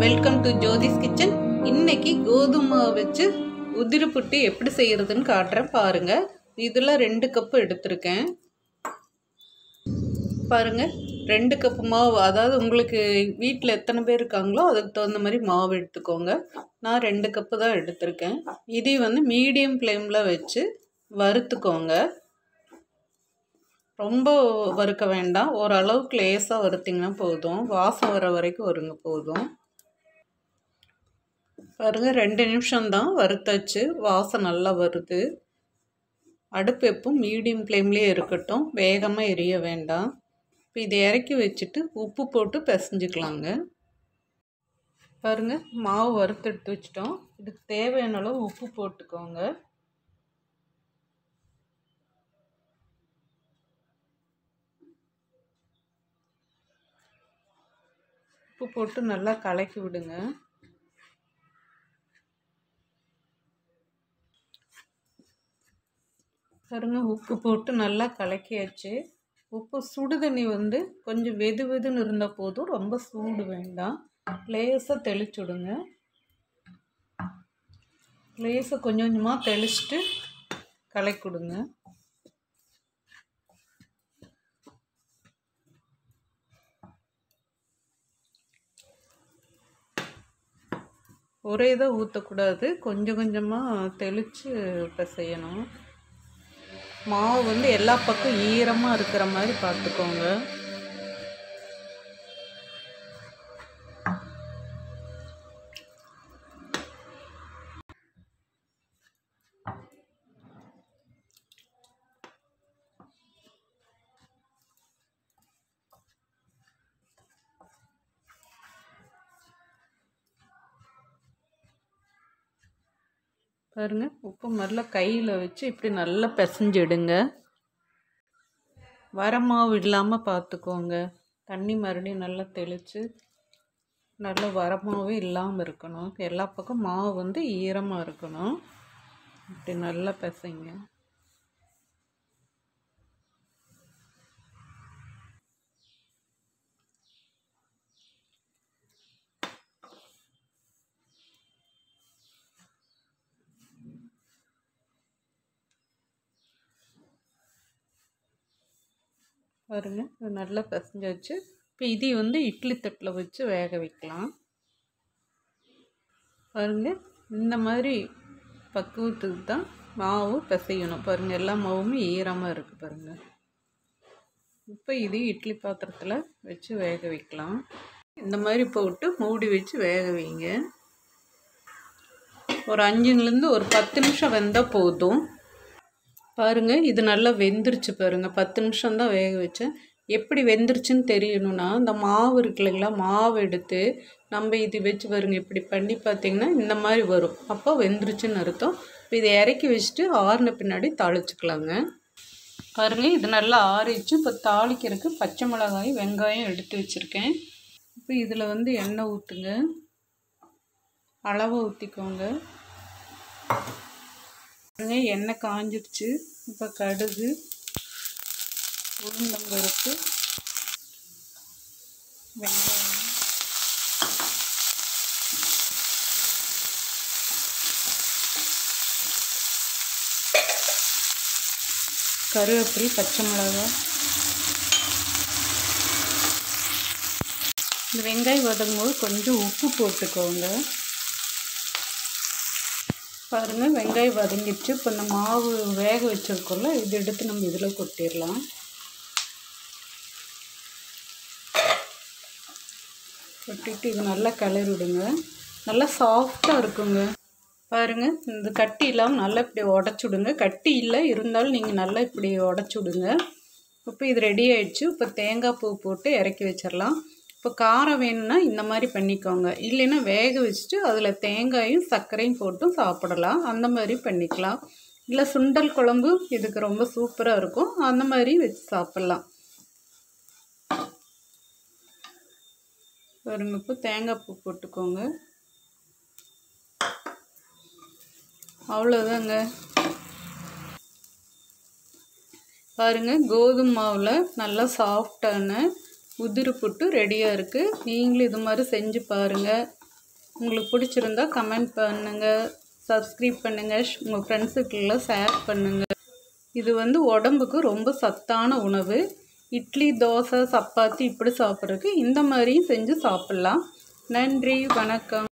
welcome to Jothi's kitchen இன்னைக்கு கோதுமை மாவு வச்சு உதிரி புட்டு எப்படி செய்யறதுன்னு காட்டுறேன் பாருங்க இதில் ரெண்டு கப்பு எடுத்திருக்கேன் பாருங்க ரெண்டு கப்பு மாவு அதாவது உங்களுக்கு வீட்டில் எத்தனை பேர் இருக்காங்களோ அதுக்கு தகுந்த மாதிரி மாவு எடுத்துக்கோங்க நான் ரெண்டு கப்பு தான் எடுத்திருக்கேன் இதை வந்து மீடியம் ஃப்ளேமில் வச்சு வறுத்துக்கோங்க ரொம்ப வறுக்க வேண்டாம் ஓரளவுக்கு லேசாக வறுத்திங்கன்னா போதும் வாசம் வர வரைக்கும் வருங்க போதும் பாருங்கள் ரெண்டு நிமிஷம்தான் வறுத்தாச்சு வாசம் நல்லா வருது அடுப்பு எப்பவும் மீடியம் ஃப்ளேம்லேயே இருக்கட்டும் வேகமாக எரிய வேண்டாம் இப்போ இதை இறக்கி வச்சுட்டு உப்பு போட்டு பிசைஞ்சுக்கலாங்க பாருங்கள் மாவு வறுத்து எடுத்து வச்சிட்டோம் இதுக்கு தேவையான அளவு உப்பு போட்டுக்கோங்க உப்பு போட்டு நல்லா கலக்கி விடுங்க பாருங்க உப்பு போட்டு நல்லா கலக்கியாச்சு உப்பு சுடு தண்ணி வந்து கொஞ்சம் வெது வெதுன்னு இருந்தால் போதும் ரொம்ப சூடு வேண்டாம் லேசாக தெளிச்சுடுங்க லேசாக கொஞ்சம் கொஞ்சமாக தெளிச்சுட்டு கலக்கி விடுங்க ஒரே இதாக ஊற்றக்கூடாது கொஞ்சம் கொஞ்சமாக தெளித்து இப்போ செய்யணும் மாவு வந்து எல்லா பக்கம் ஈரமாக இருக்கிற மாதிரி பார்த்துக்கோங்க பாருங்க உப்பு நல்லா கையில் வச்சு இப்படி நல்லா பிசைஞ்சிடுங்க வர மாவு இல்லாமல் பார்த்துக்கோங்க தண்ணி மறுபடியும் நல்லா தெளித்து நல்லா வரமாவே இல்லாமல் இருக்கணும் எல்லா பக்கம் மாவு வந்து ஈரமாக இருக்கணும் இப்படி நல்லா பிசைங்க பாருங்க இது நல்லா பிசைஞ்சாச்சு இப்போ இது வந்து இட்லி தட்டில் வச்சு வேக வைக்கலாம் பாருங்க இந்த மாதிரி பக்குவத்துக்கு தான் மாவு பிசையணும் பாருங்கள் எல்லா மாவுமே ஈரமாக இருக்குது பாருங்கள் இப்போ இது இட்லி பாத்திரத்தில் வச்சு வேக வைக்கலாம் இந்த மாதிரி போட்டு மூடி வச்சு வேக வைங்க ஒரு அஞ்சுலேருந்து ஒரு பத்து நிமிஷம் வெந்தால் போதும் பாருங்கள் இது நல்லா வெந்துருச்சு பாருங்கள் பத்து நிமிஷம் தான் வேக வச்சேன் எப்படி வெந்துருச்சுன்னு தெரியணும்னா இந்த மாவு இருக்கு இல்லைங்களா மாவு எடுத்து நம்ம இது வச்சு பாருங்க இப்படி பண்ணி பார்த்தீங்கன்னா இந்த மாதிரி வரும் அப்போ வெந்துருச்சுன்னு அர்த்தம் இப்போ இதை இறக்கி வச்சுட்டு ஆறின பின்னாடி தாளிச்சுக்கலாங்க பாருங்கள் இது நல்லா ஆறிச்சு இப்போ தாளிக்கிறதுக்கு பச்சை மிளகாய் வெங்காயம் எடுத்து வச்சுருக்கேன் இப்போ இதில் வந்து எண்ணெய் ஊற்றுங்க அளவை ஊற்றிக்கோங்க எண்ணெய் காஞ்சிருச்சு இப்போ கடுகு உளுந்தம்பருப்பு வெங்காயம் கருவேப்பிலை பச்சை மிளகாய் இந்த வெங்காயம் வதங்கும் போது கொஞ்சம் உப்பு போட்டுக்கோங்க பாருங்கள் வெங்காயம் வதங்கிடுச்சு இப்போ இந்த மாவு வேக வச்சுருக்கோம்ல இது எடுத்து நம்ம இதில் கொட்டிடலாம் கொட்டிட்டு இது நல்லா கிளறி விடுங்க நல்லா சாஃப்டாக இருக்குங்க பாருங்கள் இந்த கட்டி இல்லாமல் நல்லா இப்படி உடச்சி விடுங்க கட்டி இல்லை இருந்தாலும் நீங்கள் நல்லா இப்படி உடச்சி விடுங்க இப்போ இது ரெடி ஆயிடுச்சு இப்போ தேங்காய் பூ போட்டு இறக்கி வச்சிடலாம் இப்போ காரம் வேணும்னா இந்த மாதிரி பண்ணிக்கோங்க இல்லைன்னா வேக வச்சுட்டு அதில் தேங்காயும் சர்க்கரையும் போட்டும் சாப்பிடலாம் அந்த மாதிரி பண்ணிக்கலாம் இல்லை சுண்டல் குழம்பு இதுக்கு ரொம்ப சூப்பராக இருக்கும் அந்த மாதிரி வச்சு சாப்பிட்லாம் பாருங்க இப்போ தேங்காய் பூ போட்டுக்கோங்க அவ்வளோதாங்க பாருங்கள் கோதுமை மாவில் நல்லா சாஃப்டான உதிரி புட்டு ரெடியாக இருக்குது நீங்களும் இது மாதிரி செஞ்சு பாருங்கள் உங்களுக்கு பிடிச்சிருந்தா கமெண்ட் பண்ணுங்கள் சப்ஸ்கிரைப் பண்ணுங்கள் உங்கள் ஃப்ரெண்ட்ஸுக்கெல்லாம் ஷேர் பண்ணுங்கள் இது வந்து உடம்புக்கு ரொம்ப சத்தான உணவு இட்லி தோசை சப்பாத்தி இப்படி சாப்பிட்றதுக்கு இந்த மாதிரியும் செஞ்சு சாப்பிட்லாம் நன்றி வணக்கம்